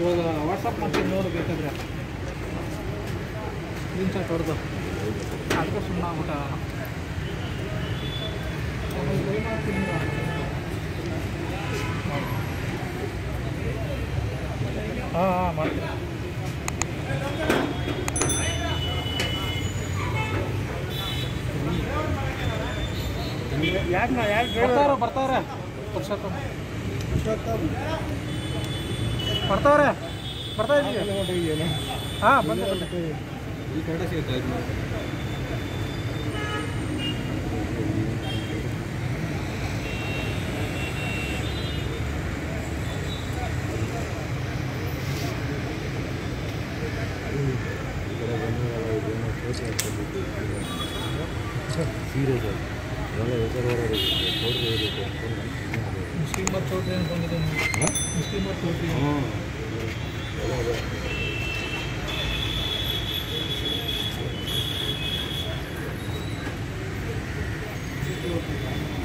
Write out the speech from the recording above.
ಇವಾಗ ವಾಟ್ಸಪ್ ಮಾಡ್ತೀನಿ ನೋಡು ಬೇಕಾದ್ರೆ ಸ್ಕ್ರೀನ್ ಶಾಟ್ ಹೊಡೆದು ಅದಕ್ಕೆ ಸುಮ್ಮನೆ ಆಗ್ಬಿಟ್ಟ ಹಾಂ ಹಾಂ ಮಾಡ್ತೀನಿ ಯಾಕೆ ನಾ ಯಾಕೆ ಬರ್ತಾವ್ರೆ ಬರ್ತಾವ್ರೆ ಪುರುಷೋತ್ತಮ ಬರ್ತಾವ್ರೆ ಬರ್ತಾ ಇದ್ದೀವಿ ಹಾಂ ಬಂದೆ ಬಂದೆ ಈ ಕಡೆ ಸಿಗ್ತಾ ಇದ್ವಿ ಸೀರಿಯಸ್ ಆಗಿ ಎಲ್ಲ ಹೆಸರು ಮುಸ್ಲಿಮರ್ ಚೌಟ್ರಿ ಅಂತ ಬಂದಿದೆ ಮುಸ್ಲಿಮರ್ ಚೌಟ್ರಿ ಹಾಂ